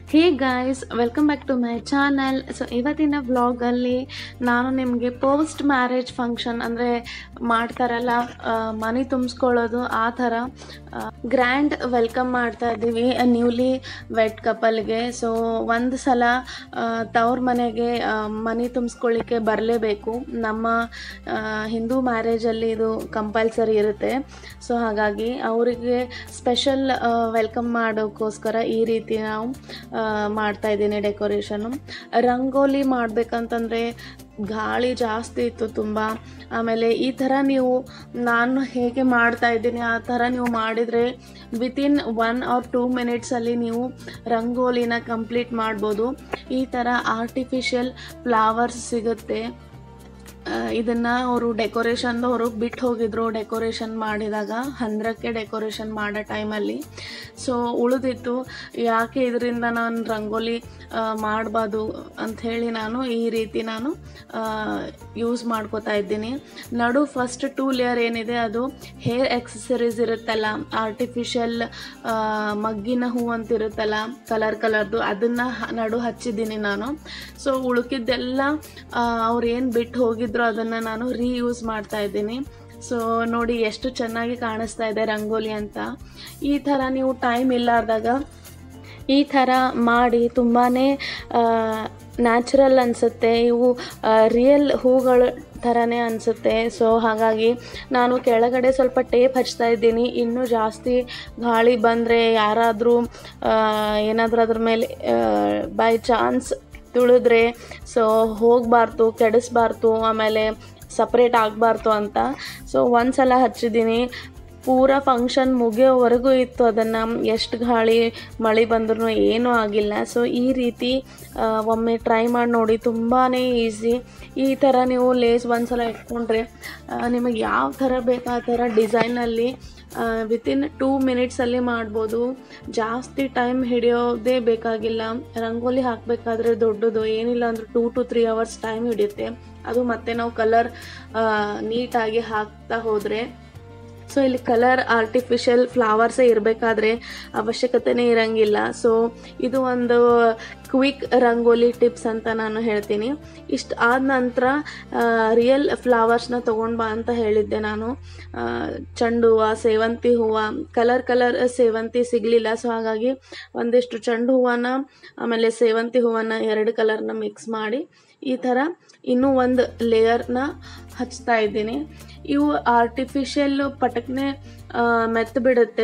hey guys welcome back to my channel so ಇವತ್ತಿನ ವ್ಲಾಗಲ್ಲಿ ನಾನು ನಿಮಗೆ ಪೋಸ್ಟ್ ಮ್ಯಾರೇಜ್ ಫಂಕ್ಷನ್ ಅಂದರೆ ಮಾಡ್ತಾರಲ್ಲ ಆ, ಮನೆ ತುಂಬಿಸ್ಕೊಳ್ಳೋದು ಆ ಥರ ಗ್ರ್ಯಾಂಡ್ ವೆಲ್ಕಮ್ ಮಾಡ್ತಾ ಇದ್ದೀವಿ ನ್ಯೂಲಿ ವೆಡ್ ಕಪಲ್ಗೆ ಸೊ ಒಂದು ಸಲ ಆ, ತವ್ರ ಮನೆಗೆ ಆ, ಮನೆ ತುಂಬಿಸ್ಕೊಳ್ಳಿಕ್ಕೆ ಬರಲೇಬೇಕು ನಮ್ಮ ಆ, ಹಿಂದೂ ಮ್ಯಾರೇಜಲ್ಲಿ ಇದು ಕಂಪಲ್ಸರಿ ಇರುತ್ತೆ ಸೊ ಹಾಗಾಗಿ ಅವರಿಗೆ ಸ್ಪೆಷಲ್ ವೆಲ್ಕಮ್ ಮಾಡೋಕ್ಕೋಸ್ಕರ ಈ ರೀತಿ ನಾವು ಆ, ಮಾಡ್ತಾ ಇದ್ದೀನಿ ಡೆಕೋರೇಷನು ರಂಗೋಲಿ ಮಾಡಬೇಕಂತಂದರೆ ಗಾಳಿ ಜಾಸ್ತಿ ಇತ್ತು ತುಂಬ ಆಮೇಲೆ ಈ ಥರ ನೀವು ನಾನು ಹೇಗೆ ಮಾಡ್ತಾ ಇದ್ದೀನಿ ಆ ಥರ ನೀವು ಮಾಡಿದರೆ ವಿತಿನ್ ಒನ್ ಆರ್ ಟೂ ಮಿನಿಟ್ಸಲ್ಲಿ ನೀವು ರಂಗೋಲಿನ ಕಂಪ್ಲೀಟ್ ಮಾಡ್ಬೋದು ಈ ಥರ ಆರ್ಟಿಫಿಷಿಯಲ್ ಫ್ಲವರ್ಸ್ ಸಿಗುತ್ತೆ ಇದನ್ನು ಅವರು ಡೆಕೋರೇಷನ್ ಅವರು ಬಿಟ್ಟು ಹೋಗಿದ್ರು ಡೆಕೋರೇಷನ್ ಮಾಡಿದಾಗ ಹಂದ್ರಕ್ಕೆ ಡೆಕೋರೇಷನ್ ಮಾಡೋ ಟೈಮಲ್ಲಿ ಸೊ ಉಳಿದಿತ್ತು ಯಾಕೆ ಇದರಿಂದ ನಾನು ರಂಗೋಲಿ ಮಾಡಬಾರ್ದು ಅಂಥೇಳಿ ನಾನು ಈ ರೀತಿ ನಾನು ಯೂಸ್ ಮಾಡ್ಕೋತಾ ಇದ್ದೀನಿ ನಡು ಫಸ್ಟ್ ಟೂ ಲೇಯರ್ ಏನಿದೆ ಅದು ಹೇರ್ ಎಕ್ಸಸರೀಸ್ ಇರುತ್ತಲ್ಲ ಆರ್ಟಿಫಿಷಿಯಲ್ ಮಗ್ಗಿನ ಹೂ ಅಂತ ಇರುತ್ತಲ್ಲ ಕಲರ್ ಕಲರ್ದು ಅದನ್ನು ನಡು ಹಚ್ಚಿದ್ದೀನಿ ನಾನು ಸೊ ಉಳುಕಿದ್ದೆಲ್ಲ ಅವ್ರು ಏನು ಬಿಟ್ಟು ಹೋಗಿದ್ರು ಅದನ್ನು ನಾನು ರೀಯೂಸ್ ಮಾಡ್ತಾ ಇದ್ದೀನಿ ಸೊ ನೋಡಿ ಎಷ್ಟು ಚೆನ್ನಾಗಿ ಕಾಣಿಸ್ತಾ ಇದೆ ರಂಗೋಲಿ ಅಂತ ಈ ಥರ ನೀವು ಟೈಮ್ ಇಲ್ಲಾರ್ದಾಗ ಈ ಥರ ಮಾಡಿ ತುಂಬಾ ನ್ಯಾಚುರಲ್ ಅನಿಸುತ್ತೆ ಇವು ರಿಯಲ್ ಹೂಗಳ ಥರನೇ ಅನಿಸುತ್ತೆ ಸೊ ಹಾಗಾಗಿ ನಾನು ಕೆಳಗಡೆ ಸ್ವಲ್ಪ ಟೇಪ್ ಹಚ್ತಾ ಇದ್ದೀನಿ ಇನ್ನೂ ಜಾಸ್ತಿ ಗಾಳಿ ಬಂದರೆ ಯಾರಾದರೂ ಏನಾದರೂ ಅದ್ರ ಮೇಲೆ ಬೈ ಚಾನ್ಸ್ ತುಳಿದ್ರೆ ಸೊ ಹೋಗಬಾರ್ದು ಕೆಡಿಸ್ಬಾರ್ದು ಆಮೇಲೆ ಸಪ್ರೇಟ್ ಆಗಬಾರ್ದು ಅಂತ ಸೊ ಒಂದು ಸಲ ಹಚ್ಚಿದ್ದೀನಿ ಪೂರ ಫಂಕ್ಷನ್ ಮುಗಿಯೋವರೆಗೂ ಇತ್ತು ಅದನ್ನು ಎಷ್ಟು ಗಾಳಿ ಮಳೆ ಬಂದ್ರೂ ಏನೂ ಆಗಿಲ್ಲ ಸೊ ಈ ರೀತಿ ಆ, ಒಮ್ಮೆ ಟ್ರೈ ಮಾಡಿ ನೋಡಿ ತುಂಬಾ ಈಸಿ ಈ ಥರ ನೀವು ಲೇಸ್ ಒಂದು ಸಲ ಇಟ್ಕೊಂಡ್ರೆ ನಿಮಗೆ ಯಾವ ಥರ ಬೇಕು ಆ ಥರ ಡಿಸೈನಲ್ಲಿ ವಿತಿನ್ ಟೂ ಮಿನಿಟ್ಸಲ್ಲಿ ಮಾಡ್ಬೋದು ಜಾಸ್ತಿ ಟೈಮ್ ಹಿಡಿಯೋದೇ ಬೇಕಾಗಿಲ್ಲ ರಂಗೋಲಿ ಹಾಕಬೇಕಾದ್ರೆ ದೊಡ್ಡದು ಏನಿಲ್ಲ ಅಂದ್ರೆ two to three hours time ಹಿಡಿಯುತ್ತೆ ಅದು ಮತ್ತೆ ನಾವು ಕಲರ್ ನೀಟಾಗಿ ಹಾಕ್ತಾ ಹೋದರೆ ಸೊ ಇಲ್ಲಿ ಕಲರ್ ಆರ್ಟಿಫಿಷಿಯಲ್ ಫ್ಲವರ್ಸೇ ಇರಬೇಕಾದ್ರೆ ಅವಶ್ಯಕತೆನೇ ಇರಂಗಿಲ್ಲ ಸೊ ಇದು ಒಂದು ಕ್ವಿಕ್ ರಂಗೋಲಿ ಟಿಪ್ಸ್ ಅಂತ ನಾನು ಹೇಳ್ತೀನಿ ಇಷ್ಟು ಆದ ನಂತರ ರಿಯಲ್ ಫ್ಲವರ್ಸ್ನ ತೊಗೊಂಡು ಬಾ ಅಂತ ಹೇಳಿದ್ದೆ ನಾನು ಆ, ಚೆಂಡು ಹೂವು ಸೇವಂತಿ ಹೂವು ಕಲರ್ ಕಲರ್ ಸೇವಂತಿ ಸಿಗಲಿಲ್ಲ ಸೊ ಹಾಗಾಗಿ ಒಂದಿಷ್ಟು ಚೆಂಡು ಹೂವನ್ನ ಆಮೇಲೆ ಸೇವಂತಿ ಹೂವನ್ನ ಎರಡು ಕಲರ್ನ ಮಿಕ್ಸ್ ಮಾಡಿ ಈ ಥರ ಇನ್ನೂ ಒಂದು ಲೇಯರ್ನ ಹಚ್ತಾ ಇದ್ದೀನಿ ಇವು ಆರ್ಟಿಫಿಷಿಯಲ್ ಪಟಕ್ನೆ ಮೆತ್ತು ಬಿಡುತ್ತೆ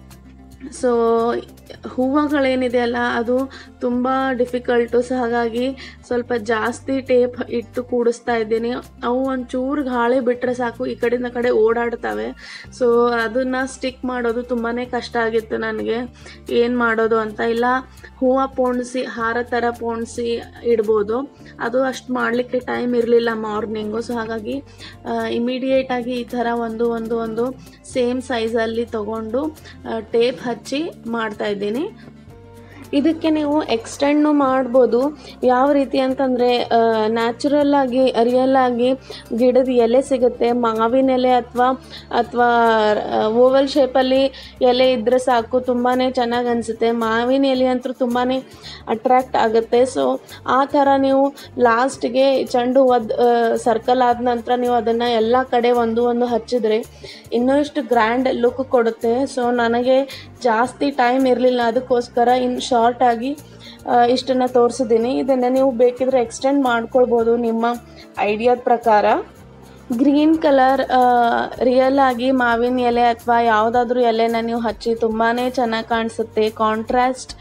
ಸೊ ಹೂವುಗಳೇನಿದೆಯಲ್ಲ ಅದು ತುಂಬ ಡಿಫಿಕಲ್ಟು ಸೊ ಹಾಗಾಗಿ ಸ್ವಲ್ಪ ಜಾಸ್ತಿ ಟೇಪ್ ಇಟ್ಟು ಕೂಡಿಸ್ತಾ ಇದ್ದೀನಿ ಅವು ಒಂಚೂರು ಗಾಳಿ ಬಿಟ್ಟರೆ ಸಾಕು ಈ ಕಡೆಯಿಂದ ಕಡೆ ಓಡಾಡ್ತವೆ ಸೊ ಅದನ್ನು ಸ್ಟಿಕ್ ಮಾಡೋದು ತುಂಬಾ ಕಷ್ಟ ಆಗಿತ್ತು ನನಗೆ ಏನು ಮಾಡೋದು ಅಂತ ಇಲ್ಲ ಹೂವು ಪೋಣಿಸಿ ಹಾರ ಥರ ಪೋಣಿಸಿ ಇಡ್ಬೋದು ಅದು ಅಷ್ಟು ಮಾಡಲಿಕ್ಕೆ ಟೈಮ್ ಇರಲಿಲ್ಲ ಮಾರ್ನಿಂಗು ಸೊ ಹಾಗಾಗಿ ಇಮಿಡಿಯೇಟಾಗಿ ಈ ಥರ ಒಂದು ಒಂದು ಒಂದು ಸೇಮ್ ಸೈಜಲ್ಲಿ ತಗೊಂಡು ಟೇಪ್ ಹಚ್ಚಿ ಮಾಡ್ತಾ ಇದ್ದೀನಿ ಇದಕ್ಕೆ ನೀವು ಎಕ್ಸ್ಟೆಂಡ್ನು ಮಾಡ್ಬೋದು ಯಾವ ರೀತಿ ಅಂತಂದರೆ ನ್ಯಾಚುರಲ್ ಆಗಿ ರಿಯಲ್ ಆಗಿ ಗಿಡದ ಎಲೆ ಸಿಗುತ್ತೆ ಮಾವಿನ ಎಲೆ ಅಥವಾ ಅಥವಾ ಓವಲ್ ಶೇಪಲ್ಲಿ ಎಲೆ ಇದ್ದರೆ ಸಾಕು ತುಂಬಾ ಚೆನ್ನಾಗಿ ಅನಿಸುತ್ತೆ ಮಾವಿನ ಎಲೆ ಅಂತೂ ತುಂಬಾ ಅಟ್ರ್ಯಾಕ್ಟ್ ಆಗುತ್ತೆ ಸೊ ಆ ಥರ ನೀವು ಲಾಸ್ಟ್ಗೆ ಚೆಂಡು ಹೂವದ್ ಸರ್ಕಲ್ ಆದ ನಂತರ ನೀವು ಅದನ್ನು ಎಲ್ಲ ಕಡೆ ಒಂದು ಒಂದು ಹಚ್ಚಿದ್ರೆ ಇನ್ನೂ ಇಷ್ಟು ಗ್ರ್ಯಾಂಡ್ ಲುಕ್ ಕೊಡುತ್ತೆ ಸೊ ನನಗೆ ಜಾಸ್ತಿ ಟೈಮ್ ಇರಲಿಲ್ಲ ಅದಕ್ಕೋಸ್ಕರ ಇನ್ನು ಶಾರ್ಟ್ ಆಗಿ ಇಷ್ಟನ್ನು ತೋರಿಸಿದ್ದೀನಿ ಇದನ್ನು ನೀವು ಬೇಕಿದ್ರೆ ಎಕ್ಸ್ಟೆಂಡ್ ಮಾಡ್ಕೊಳ್ಬೋದು ನಿಮ್ಮ ಐಡಿಯಾದ ಪ್ರಕಾರ ಗ್ರೀನ್ ಕಲರ್ ರಿಯಲ್ ಆಗಿ ಮಾವಿನ ಎಲೆ ಅಥವಾ ಯಾವುದಾದ್ರೂ ಎಲೆನ ನೀವು ಹಚ್ಚಿ ತುಂಬಾ ಚೆನ್ನಾಗಿ ಕಾಣಿಸುತ್ತೆ ಕಾಂಟ್ರಾಸ್ಟ್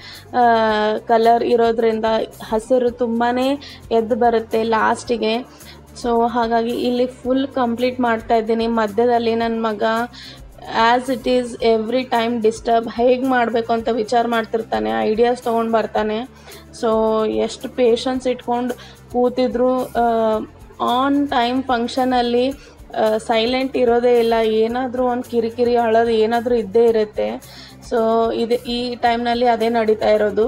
ಕಲರ್ ಇರೋದ್ರಿಂದ ಹಸಿರು ತುಂಬಾ ಎದ್ದು ಬರುತ್ತೆ ಲಾಸ್ಟಿಗೆ ಸೊ ಹಾಗಾಗಿ ಇಲ್ಲಿ ಫುಲ್ ಕಂಪ್ಲೀಟ್ ಮಾಡ್ತಾ ಇದ್ದೀನಿ ಮಧ್ಯದಲ್ಲಿ ನನ್ನ ಮಗ as it is every time disturb ಹೇಗೆ ಮಾಡಬೇಕು ಅಂತ ವಿಚಾರ ಮಾಡ್ತಿರ್ತಾನೆ ಐಡಿಯಾಸ್ ತೊಗೊಂಡು ಬರ್ತಾನೆ ಸೊ ಎಷ್ಟು ಪೇಷನ್ಸ್ ಇಟ್ಕೊಂಡು ಕೂತಿದ್ರು ಆನ್ ಟೈಮ್ ಫಂಕ್ಷನಲ್ಲಿ ಸೈಲೆಂಟ್ ಇರೋದೇ ಇಲ್ಲ ಏನಾದರೂ ಒಂದು ಕಿರಿಕಿರಿ ಅಳೋದು ಏನಾದರೂ ಇದ್ದೇ ಇರುತ್ತೆ ಸೊ ಇದು ಈ ಟೈಮ್ನಲ್ಲಿ ಅದೇ ನಡೀತಾ ಇರೋದು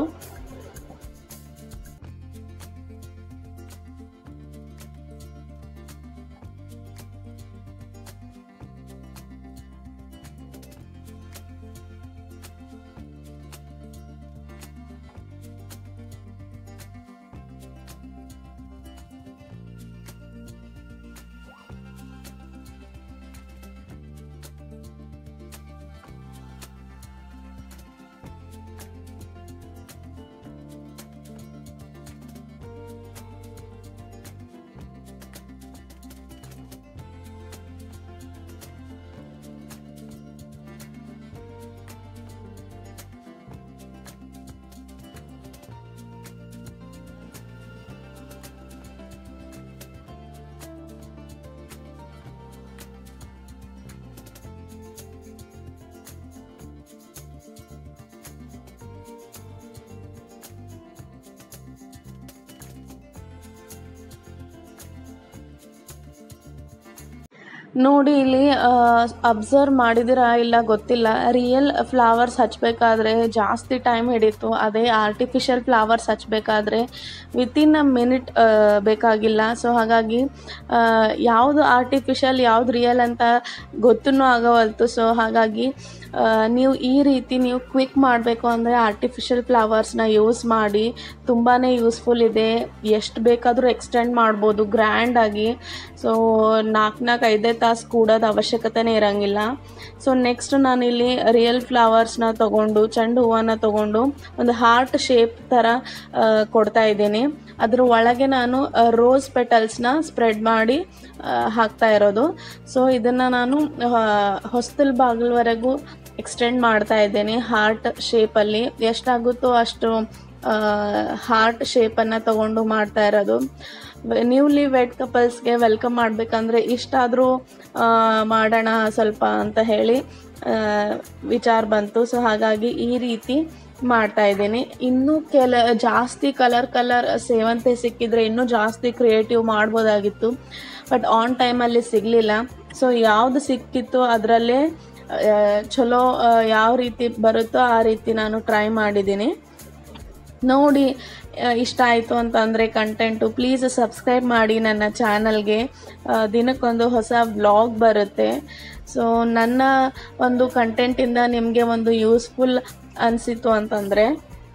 ನೋಡಿ ಇಲ್ಲಿ ಅಬ್ಸರ್ವ್ ಮಾಡಿದಿರಾ ಇಲ್ಲ ಗೊತ್ತಿಲ್ಲ ರಿಯಲ್ ಫ್ಲವರ್ಸ್ ಹಚ್ಚಬೇಕಾದ್ರೆ ಜಾಸ್ತಿ ಟೈಮ್ ಹಿಡಿತು ಅದೇ ಆರ್ಟಿಫಿಷಿಯಲ್ ಫ್ಲವರ್ಸ್ ಹಚ್ಚಬೇಕಾದ್ರೆ ವಿತಿನ್ ಅ ಮಿನಿಟ್ ಬೇಕಾಗಿಲ್ಲ ಸೊ ಹಾಗಾಗಿ ಯಾವುದು ಆರ್ಟಿಫಿಷಿಯಲ್ ಯಾವುದು ರಿಯಲ್ ಅಂತ ಗೊತ್ತೂ ಆಗವಲ್ತು ಸೊ ಹಾಗಾಗಿ ಆ, ನೀವು ಈ ರೀತಿ ನೀವು ಕ್ವಿಕ್ ಮಾಡಬೇಕು ಅಂದರೆ ಆರ್ಟಿಫಿಷಿಯಲ್ ಫ್ಲವರ್ಸ್ನ ಯೂಸ್ ಮಾಡಿ ತುಂಬಾ ಯೂಸ್ಫುಲ್ ಇದೆ ಎಷ್ಟು ಬೇಕಾದರೂ ಎಕ್ಸ್ಟೆಂಡ್ ಮಾಡ್ಬೋದು ಗ್ರ್ಯಾಂಡಾಗಿ ಸೊ ನಾಲ್ಕು ನಾಲ್ಕು ಐದೇ ತಾಸು ಕೂಡೋದು ಅವಶ್ಯಕತೆನೇ ಇರೋಂಗಿಲ್ಲ ಸೊ ನೆಕ್ಸ್ಟ್ ನಾನಿಲ್ಲಿ ರಿಯಲ್ ಫ್ಲವರ್ಸ್ನ ತೊಗೊಂಡು ಚೆಂಡು ಹೂವನ್ನ ತೊಗೊಂಡು ಒಂದು ಹಾರ್ಟ್ ಶೇಪ್ ಥರ ಆ, ಕೊಡ್ತಾ ಇದ್ದೀನಿ ಅದ್ರ ಒಳಗೆ ನಾನು ರೋಸ್ ಪೆಟಲ್ಸ್ನ ಸ್ಪ್ರೆಡ್ ಮಾಡಿ ಆ, ಹಾಕ್ತಾ ಇರೋದು ಸೊ ಇದನ್ನು ನಾನು ಹೊಸ್ತಲ್ ಬಾಗಿಲವರೆಗೂ ಎಕ್ಸ್ಟೆಂಡ್ ಮಾಡ್ತಾ ಇದ್ದೀನಿ ಹಾರ್ಟ್ ಶೇಪಲ್ಲಿ ಎಷ್ಟಾಗುತ್ತೋ ಅಷ್ಟು ಹಾರ್ಟ್ ಶೇಪನ್ನು ತಗೊಂಡು ಮಾಡ್ತಾ ಇರೋದು ನ್ಯೂಲಿ ವೆಡ್ ಕಪಲ್ಸ್ಗೆ ವೆಲ್ಕಮ್ ಮಾಡಬೇಕಂದ್ರೆ ಇಷ್ಟಾದರೂ ಮಾಡೋಣ ಸ್ವಲ್ಪ ಅಂತ ಹೇಳಿ ಆ, ವಿಚಾರ ಬಂತು ಸೊ ಹಾಗಾಗಿ ಈ ರೀತಿ ಮಾಡ್ತಾ ಇದ್ದೀನಿ ಇನ್ನೂ ಕೆಲ ಜಾಸ್ತಿ ಕಲರ್ ಕಲರ್ ಸೇವಂತೆ ಸಿಕ್ಕಿದ್ರೆ ಇನ್ನೂ ಜಾಸ್ತಿ ಕ್ರಿಯೇಟಿವ್ ಮಾಡ್ಬೋದಾಗಿತ್ತು ಬಟ್ ಆನ್ ಟೈಮಲ್ಲಿ ಸಿಗಲಿಲ್ಲ ಸೊ ಯಾವುದು ಸಿಕ್ಕಿತ್ತು ಅದರಲ್ಲೇ ಚಲೋ ಆ, ಯಾವ ರೀತಿ ಬರುತ್ತೋ ಆ ರೀತಿ ನಾನು ಟ್ರೈ ಮಾಡಿದ್ದೀನಿ ನೋಡಿ ಆ, ಇಷ್ಟ ಆಯಿತು ಅಂತಂದರೆ ಕಂಟೆಂಟು ಪ್ಲೀಸ್ ಸಬ್ಸ್ಕ್ರೈಬ್ ಮಾಡಿ ನನ್ನ ಚಾನಲ್ಗೆ ದಿನಕ್ಕೊಂದು ಹೊಸ ವ್ಲಾಗ್ ಬರುತ್ತೆ ಸೊ ನನ್ನ ಒಂದು ಕಂಟೆಂಟಿಂದ ನಿಮಗೆ ಒಂದು ಯೂಸ್ಫುಲ್ ಅನಿಸಿತು ಅಂತಂದರೆ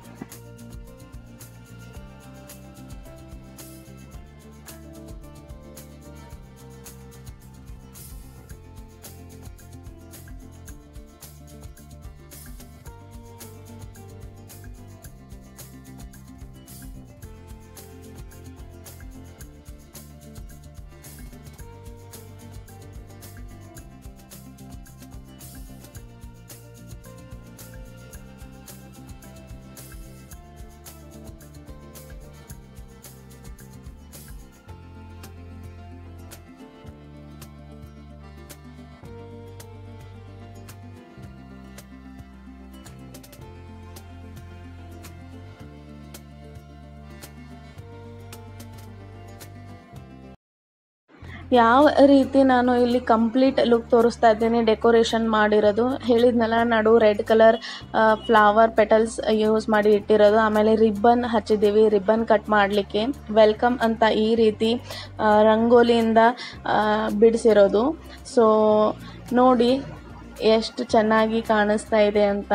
ಯಾವ ರೀತಿ ನಾನು ಇಲ್ಲಿ ಕಂಪ್ಲೀಟ್ ಲುಕ್ ತೋರಿಸ್ತಾ ಇದ್ದೀನಿ ಡೆಕೋರೇಷನ್ ಮಾಡಿರೋದು ಹೇಳಿದ್ನಲ್ಲ ನಡು red colour flower petals use ಮಾಡಿ ಇಟ್ಟಿರೋದು ಆಮೇಲೆ ರಿಬ್ಬನ್ ಹಚ್ಚಿದ್ದೀವಿ ರಿಬ್ಬನ್ ಕಟ್ ಮಾಡಲಿಕ್ಕೆ ವೆಲ್ಕಮ್ ಅಂತ ಈ ರೀತಿ ಆ, ರಂಗೋಲಿಯಿಂದ ಆ, ಬಿಡಿಸಿರೋದು ಸೊ ನೋಡಿ ಎಷ್ಟು ಚೆನ್ನಾಗಿ ಕಾಣಿಸ್ತಾ ಇದೆ ಅಂತ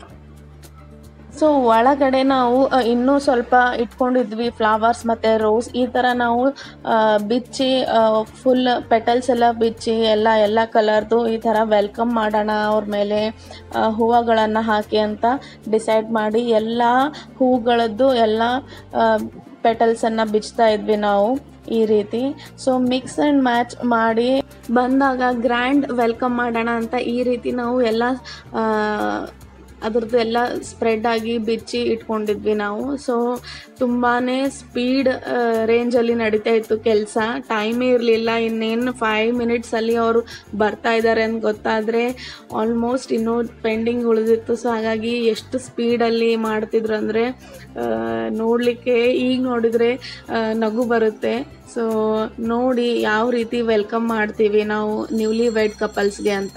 ಸೊ ಒಳಗಡೆ ನಾವು ಅ, ಇನ್ನೂ ಸ್ವಲ್ಪ ಇಟ್ಕೊಂಡಿದ್ವಿ ಫ್ಲವರ್ಸ್ ಮತ್ತು ರೋಸ್ ಈ ಥರ ನಾವು ಆ, ಬಿಚ್ಚಿ ಫುಲ್ ಪೆಟಲ್ಸ್ ಎಲ್ಲ ಬಿಚ್ಚಿ ಎಲ್ಲ ಎಲ್ಲ ಕಲರ್ದು ಈ ಥರ ವೆಲ್ಕಮ್ ಮಾಡೋಣ ಅವ್ರ ಮೇಲೆ ಹೂವುಗಳನ್ನು ಹಾಕಿ ಅಂತ ಡಿಸೈಡ್ ಮಾಡಿ ಎಲ್ಲ ಹೂಗಳದ್ದು ಎಲ್ಲ ಪೆಟಲ್ಸನ್ನು ಬಿಚ್ತಾ ಇದ್ವಿ ನಾವು ಈ ರೀತಿ ಸೊ ಮಿಕ್ಸ್ ಆ್ಯಂಡ್ ಮ್ಯಾಚ್ ಮಾಡಿ ಬಂದಾಗ ಗ್ರ್ಯಾಂಡ್ ವೆಲ್ಕಮ್ ಮಾಡೋಣ ಅಂತ ಈ ರೀತಿ ನಾವು ಎಲ್ಲ ಆ, ಅದ್ರದ್ದು ಎಲ್ಲ ಸ್ಪ್ರೆಡ್ ಆಗಿ ಬಿಚ್ಚಿ ಇಟ್ಕೊಂಡಿದ್ವಿ ನಾವು ಸೊ ತುಂಬಾ ಸ್ಪೀಡ್ ರೇಂಜಲ್ಲಿ ನಡೀತಾ ಇತ್ತು ಕೆಲಸ ಟೈಮೇ ಇರಲಿಲ್ಲ ಇನ್ನೇನು ಫೈವ್ ಮಿನಿಟ್ಸಲ್ಲಿ ಅವರು ಬರ್ತಾ ಇದ್ದಾರೆ ಅಂತ ಗೊತ್ತಾದರೆ ಆಲ್ಮೋಸ್ಟ್ ಇನ್ನೂ ಪೆಂಡಿಂಗ್ ಉಳಿದಿತ್ತು ಸೊ ಹಾಗಾಗಿ ಎಷ್ಟು ಸ್ಪೀಡಲ್ಲಿ ಮಾಡ್ತಿದ್ರು ಅಂದರೆ ನೋಡಲಿಕ್ಕೆ ಈಗ ನೋಡಿದರೆ ಆ, ನಗು ಬರುತ್ತೆ ಸೊ ನೋಡಿ ಯಾವ ರೀತಿ ವೆಲ್ಕಮ್ ಮಾಡ್ತೀವಿ ನಾವು ನ್ಯೂಲಿ ವೆಡ್ ಕಪಲ್ಸ್ಗೆ ಅಂತ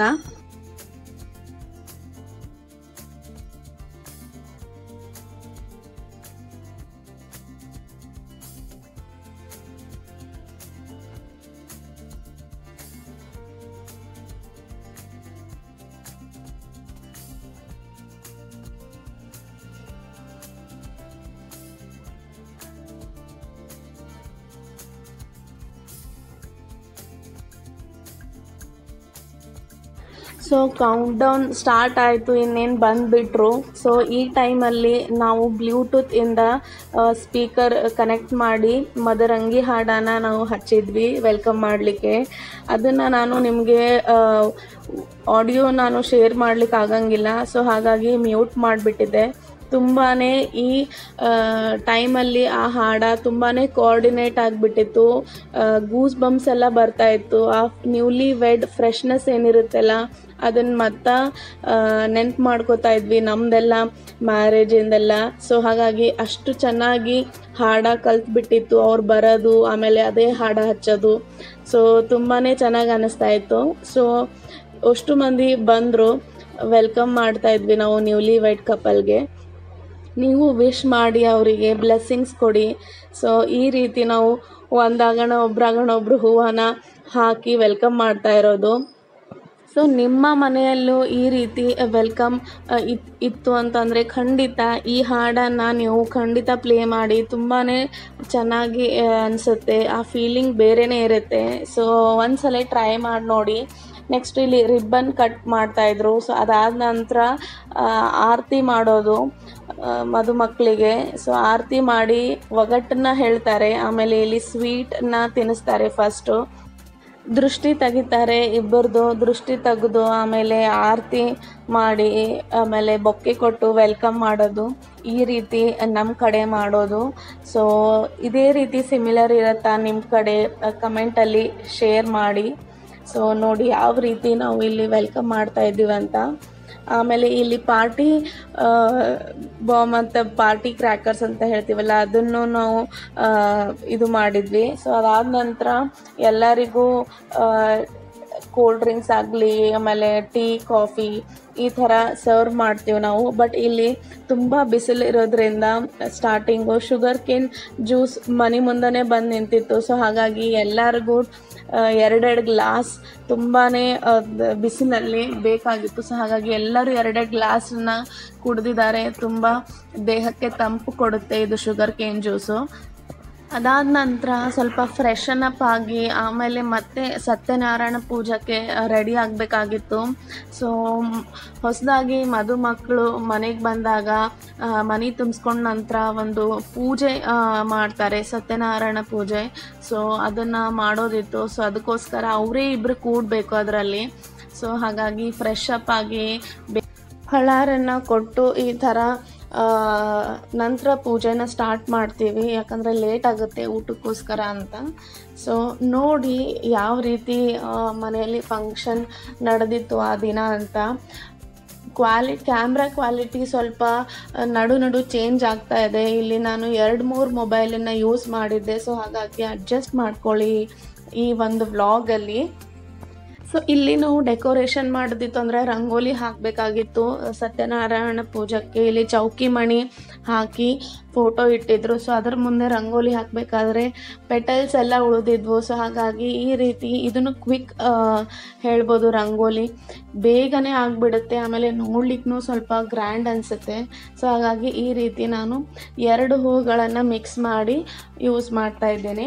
ಸೊ ಕೌಂಟ್ ಡೌನ್ ಸ್ಟಾರ್ಟ್ ಆಯಿತು ಇನ್ನೇನು ಬಂದುಬಿಟ್ರು ಸೊ ಈ ಟೈಮಲ್ಲಿ ನಾವು ಬ್ಲೂಟೂತ್ ಇಂದ ಸ್ಪೀಕರ್ ಕನೆಕ್ಟ್ ಮಾಡಿ ಮದರಂಗಿ ಹಾಡನ್ನು ನಾವು ಹಚ್ಚಿದ್ವಿ ವೆಲ್ಕಮ್ ಮಾಡಲಿಕ್ಕೆ ಅದನ್ನು ನಾನು ನಿಮಗೆ ಆಡಿಯೋ ನಾನು ಶೇರ್ ಮಾಡ್ಲಿಕ್ಕೆ ಆಗಂಗಿಲ್ಲ ಸೊ ಹಾಗಾಗಿ ಮ್ಯೂಟ್ ಮಾಡಿಬಿಟ್ಟಿದ್ದೆ ತುಂಬಾ ಈ ಟೈಮಲ್ಲಿ ಆ ಹಾಡ ತುಂಬಾ ಕೋಆರ್ಡಿನೇಟ್ ಆಗಿಬಿಟ್ಟಿತ್ತು ಗೂಸ್ ಬಂಪ್ಸ್ ಎಲ್ಲ ಬರ್ತಾ ಇತ್ತು ಆ ನ್ಯೂಲಿ ವೆಡ್ ಫ್ರೆಶ್ನೆಸ್ ಏನಿರುತ್ತಲ್ಲ ಅದನ್ನ ಮತ್ತ ನೆನ್ಪು ಮಾಡ್ಕೋತಾ ಇದ್ವಿ ನಮ್ದೆಲ್ಲ ಮ್ಯಾರೇಜಿಂದೆಲ್ಲ ಸೊ ಹಾಗಾಗಿ ಅಷ್ಟು ಚೆನ್ನಾಗಿ ಹಾಡ ಕಲ್ತ್ಬಿಟ್ಟಿತ್ತು ಅವ್ರು ಬರೋದು ಆಮೇಲೆ ಅದೇ ಹಾಡ ಹಚ್ಚೋದು ಸೊ ತುಂಬಾ ಚೆನ್ನಾಗಿ ಅನ್ನಿಸ್ತಾ ಇತ್ತು ಸೊ ಅಷ್ಟು ಮಂದಿ ಬಂದರು ವೆಲ್ಕಮ್ ಮಾಡ್ತಾ ಇದ್ವಿ ನಾವು ನ್ಯೂಲಿ ವೈಟ್ ಕಪಲ್ಗೆ ನೀವು ವಿಶ್ ಮಾಡಿ ಅವರಿಗೆ ಬ್ಲೆಸ್ಸಿಂಗ್ಸ್ ಕೊಡಿ ಸೊ ಈ ರೀತಿ ನಾವು ಒಂದಾಗಣ ಒಬ್ರಾಗಣ ಒಬ್ರು ಹೂವನ್ನ ಹಾಕಿ ವೆಲ್ಕಮ್ ಮಾಡ್ತಾ ಇರೋದು ಸೊ ನಿಮ್ಮ ಮನೆಯಲ್ಲೂ ಈ ರೀತಿ ವೆಲ್ಕಮ್ ಇತ್ತು ಅಂತಂದರೆ ಖಂಡಿತ ಈ ಹಾಡನ್ನು ನೀವು ಖಂಡಿತ ಪ್ಲೇ ಮಾಡಿ ತುಂಬಾ ಚೆನ್ನಾಗಿ ಅನಿಸುತ್ತೆ ಆ ಫೀಲಿಂಗ್ ಬೇರೆನೇ ಇರುತ್ತೆ ಸೊ ಒಂದ್ಸಲ ಟ್ರೈ ಮಾಡಿ ನೋಡಿ ನೆಕ್ಸ್ಟ್ ಇಲ್ಲಿ ರಿಬ್ಬನ್ ಕಟ್ ಮಾಡ್ತಾಯಿದ್ರು ಸೊ ಅದಾದ ನಂತರ ಆರತಿ ಮಾಡೋದು ಆ, ಮದುಮಕ್ಕಳಿಗೆ ಸೊ ಆರತಿ ಮಾಡಿ ಒಗಟನ್ನ ಹೇಳ್ತಾರೆ ಆಮೇಲೆ ಇಲ್ಲಿ ಸ್ವೀಟನ್ನ ತಿನ್ನಿಸ್ತಾರೆ ಫಸ್ಟು ದೃಷ್ಟಿ ತೆಗಿತಾರೆ ಇಬ್ಬರದು ದೃಷ್ಟಿ ತೆಗೆದು ಆಮೇಲೆ ಆರತಿ ಮಾಡಿ ಆಮೇಲೆ ಬೊಕ್ಕೆ ಕೊಟ್ಟು ವೆಲ್ಕಮ್ ಮಾಡೋದು ಈ ರೀತಿ ನಮ್ಮ ಕಡೆ ಮಾಡೋದು ಸೊ ಇದೇ ರೀತಿ ಸಿಮಿಲರ್ ಇರುತ್ತಾ ನಿಮ್ಮ ಕಡೆ ಕಮೆಂಟಲ್ಲಿ ಶೇರ್ ಮಾಡಿ ಸೊ ನೋಡಿ ಯಾವ ರೀತಿ ನಾವು ಇಲ್ಲಿ ವೆಲ್ಕಮ್ ಮಾಡ್ತಾ ಇದ್ದೀವಿ ಅಂತ ಆಮೇಲೆ ಇಲ್ಲಿ ಪಾರ್ಟಿ ಬಾಂಬ್ ಅಂತ ಪಾರ್ಟಿ ಕ್ರ್ಯಾಕರ್ಸ್ ಅಂತ ಹೇಳ್ತೀವಲ್ಲ ಅದನ್ನು ನಾವು ಆ, ಇದು ಮಾಡಿದ್ವಿ ಸೊ ಅದಾದ ನಂತರ ಎಲ್ಲರಿಗೂ ಕೋಲ್ಡ್ ಡ್ರಿಂಕ್ಸ್ ಆಗಲಿ ಆಮೇಲೆ ಟೀ ಕಾಫಿ ಈ ಥರ ಸರ್ವ್ ಮಾಡ್ತೀವಿ ನಾವು ಬಟ್ ಇಲ್ಲಿ ತುಂಬ ಬಿಸಿಲು ಇರೋದ್ರಿಂದ ಸ್ಟಾರ್ಟಿಂಗು ಶುಗರ್ ಕೇನ್ ಜ್ಯೂಸ್ ಮನೆ ಮುಂದೆನೇ ಬಂದು ನಿಂತಿತ್ತು ಸೊ ಹಾಗಾಗಿ ಎಲ್ಲರಿಗೂ ಎರಡೆರಡು ಗ್ಲಾಸ್ ತುಂಬಾ ಬಿಸಿಲಲ್ಲಿ ಬೇಕಾಗಿತ್ತು ಸೊ ಹಾಗಾಗಿ ಎಲ್ಲರೂ ಎರಡೆರಡು ಗ್ಲಾಸನ್ನ ಕುಡ್ದಿದ್ದಾರೆ ತುಂಬ ದೇಹಕ್ಕೆ ತಂಪು ಕೊಡುತ್ತೆ ಇದು ಶುಗರ್ ಕೇನ್ ಜ್ಯೂಸು ಅದಾದ ನಂತರ ಸ್ವಲ್ಪ ಫ್ರೆಶನ್ ಅಪ್ ಆಗಿ ಆಮೇಲೆ ಮತ್ತೆ ಸತ್ಯನಾರಾಯಣ ಪೂಜಕ್ಕೆ ರೆಡಿ ಆಗಬೇಕಾಗಿತ್ತು ಸೊ ಹೊಸದಾಗಿ ಮದುಮಕ್ಕಳು ಮನೆಗೆ ಬಂದಾಗ ಆ, ಮನೆ ತುಂಬಿಸ್ಕೊಂಡ ನಂತರ ಒಂದು ಪೂಜೆ ಆ, ಮಾಡ್ತಾರೆ ಸತ್ಯನಾರಾಯಣ ಪೂಜೆ ಸೊ ಅದನ್ನು ಮಾಡೋದಿತ್ತು ಸೊ ಅದಕ್ಕೋಸ್ಕರ ಅವರೇ ಇಬ್ಬರು ಕೂಡಬೇಕು ಅದರಲ್ಲಿ ಸೊ ಹಾಗಾಗಿ ಫ್ರೆಶ್ ಅಪ್ ಆಗಿ ಬೆ- ಫಳಾರನ್ನು ಕೊಟ್ಟು ಈ ಥರ ಆ, ನಂತರ ಪೂಜೆನ ಸ್ಟಾರ್ಟ್ ಮಾಡ್ತೀವಿ ಯಾಕಂದರೆ ಲೇಟ್ ಆಗುತ್ತೆ ಊಟಕ್ಕೋಸ್ಕರ ಅಂತ ಸೊ ನೋಡಿ ಯಾವ ರೀತಿ ಆ, ಮನೆಯಲ್ಲಿ ಫಂಕ್ಷನ್ ನಡೆದಿತ್ತು ಆ ದಿನ ಅಂತ ಕ್ವಾಲಿ ಕ್ಯಾಮ್ರಾ ಕ್ವಾಲಿಟಿ ಸ್ವಲ್ಪ ಆ, ನಡು ನಡು ಚೇಂಜ್ ಆಗ್ತಾ ಇದೆ ಇಲ್ಲಿ ನಾನು ಎರಡು ಮೂರು ಮೊಬೈಲನ್ನು ಯೂಸ್ ಮಾಡಿದ್ದೆ ಸೊ ಹಾಗಾಗಿ ಅಡ್ಜಸ್ಟ್ ಮಾಡ್ಕೊಳ್ಳಿ ಈ ಒಂದು ವ್ಲಾಗಲ್ಲಿ ಸೊ ಇಲ್ಲಿ ನಾವು ಡೆಕೋರೇಷನ್ ಮಾಡೋದಿತ್ತು ಅಂದರೆ ರಂಗೋಲಿ ಹಾಕಬೇಕಾಗಿತ್ತು ಸತ್ಯನಾರಾಯಣ ಪೂಜಕ್ಕೆ ಇಲ್ಲಿ ಚೌಕಿ ಮಣಿ ಹಾಕಿ ಫೋಟೋ ಇಟ್ಟಿದ್ರು ಸೊ ಅದ್ರ ಮುಂದೆ ರಂಗೋಲಿ ಹಾಕಬೇಕಾದ್ರೆ ಪೆಟಲ್ಸ್ ಎಲ್ಲ ಉಳಿದಿದ್ವು ಸೊ ಹಾಗಾಗಿ ಈ ರೀತಿ ಇದನ್ನು ಕ್ವಿಕ್ ಹೇಳ್ಬೋದು ರಂಗೋಲಿ ಬೇಗನೆ ಆಗಿಬಿಡುತ್ತೆ ಆಮೇಲೆ ನೋಡ್ಲಿಕ್ಕೂ ಸ್ವಲ್ಪ ಗ್ರ್ಯಾಂಡ್ ಅನಿಸುತ್ತೆ ಸೊ ಹಾಗಾಗಿ ಈ ರೀತಿ ನಾನು ಎರಡು ಹೂಗಳನ್ನು ಮಿಕ್ಸ್ ಮಾಡಿ ಯೂಸ್ ಮಾಡ್ತಾ ಇದ್ದೇನೆ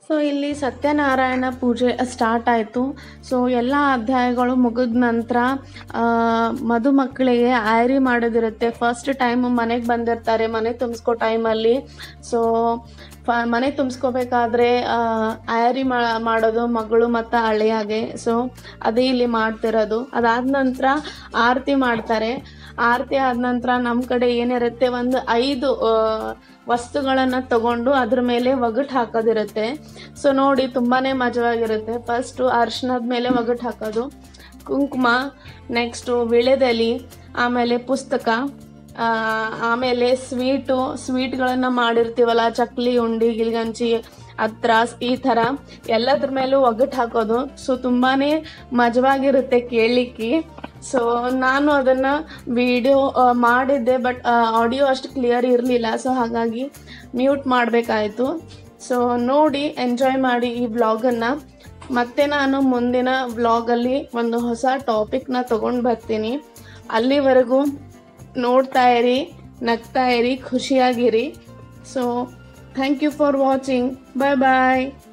ಸೊ ಇಲ್ಲಿ ಸತ್ಯನಾರಾಯಣ ಪೂಜೆ ಸ್ಟಾರ್ಟ್ ಆಯಿತು ಸೊ ಎಲ್ಲ ಅಧ್ಯಾಯಗಳು ಮುಗಿದ ನಂತರ ಮದುಮಕ್ಕಳಿಗೆ ಆಯ್ರಿ ಮಾಡೋದಿರುತ್ತೆ ಫಸ್ಟ್ ಟೈಮ್ ಮನೆಗೆ ಬಂದಿರ್ತಾರೆ ಮನೆ ತುಂಬಿಸ್ಕೋ ಟೈಮಲ್ಲಿ ಸೊ ಫ ಮನೆ ತುಂಬಿಸ್ಕೋಬೇಕಾದ್ರೆ ಆಯರಿ ಮಾಡೋದು ಮಗಳು ಮತ್ತು ಅಳಿಯಾಗೆ ಸೊ ಅದೇ ಇಲ್ಲಿ ಮಾಡ್ತಿರೋದು ಅದಾದ ನಂತರ ಆರತಿ ಮಾಡ್ತಾರೆ ಆರತಿ ಆದ ನಂತರ ನಮ್ಮ ಕಡೆ ಏನಿರುತ್ತೆ ಒಂದು ಐದು ಆ, ವಸ್ತುಗಳನ್ನು ತಗೊಂಡು ಅದ್ರ ಮೇಲೆ ಒಗಟು ಹಾಕೋದಿರುತ್ತೆ ಸೊ ನೋಡಿ ತುಂಬಾ ಮಜವಾಗಿರುತ್ತೆ ಫಸ್ಟು ಅರ್ಶಿನದ ಮೇಲೆ ಒಗಟು ಹಾಕೋದು ಕುಂಕುಮ ನೆಕ್ಸ್ಟು ವಿಳೆದೆಲೆ ಆಮೇಲೆ ಪುಸ್ತಕ ಆ, ಆಮೇಲೆ ಸ್ವೀಟು ಸ್ವೀಟ್ಗಳನ್ನು ಮಾಡಿರ್ತೀವಲ್ಲ ಚಕ್ಲಿ ಉಂಡಿ ಗಿಲ್ಗಂಜಿ ಅತ್ರಾಸ್ ಈ ಥರ ಎಲ್ಲದ್ರ ಮೇಲೂ ಒಗಟು ಹಾಕೋದು ಸೊ ತುಂಬಾ ಮಜವಾಗಿರುತ್ತೆ ಕೇಳಲಿಕ್ಕೆ ಸೊ ನಾನು ಅದನ್ನು ವಿಡಿಯೋ ಮಾಡಿದ್ದೆ ಬಟ್ ಆಡಿಯೋ ಅಷ್ಟು ಕ್ಲಿಯರ್ ಇರಲಿಲ್ಲ ಸೊ ಹಾಗಾಗಿ ಮ್ಯೂಟ್ ಮಾಡಬೇಕಾಯಿತು ಸೊ ನೋಡಿ ಎಂಜಾಯ್ ಮಾಡಿ ಈ ವ್ಲಾಗನ್ನು ಮತ್ತೆ ನಾನು ಮುಂದಿನ ವ್ಲಾಗಲ್ಲಿ ಒಂದು ಹೊಸ ಟಾಪಿಕ್ನ ತೊಗೊಂಡು ಬರ್ತೀನಿ ಅಲ್ಲಿವರೆಗೂ ನೋಡ್ತಾ ಇರಿ ನಗ್ತಾ ಇರಿ ಖುಷಿಯಾಗಿರಿ so thank you for watching bye bye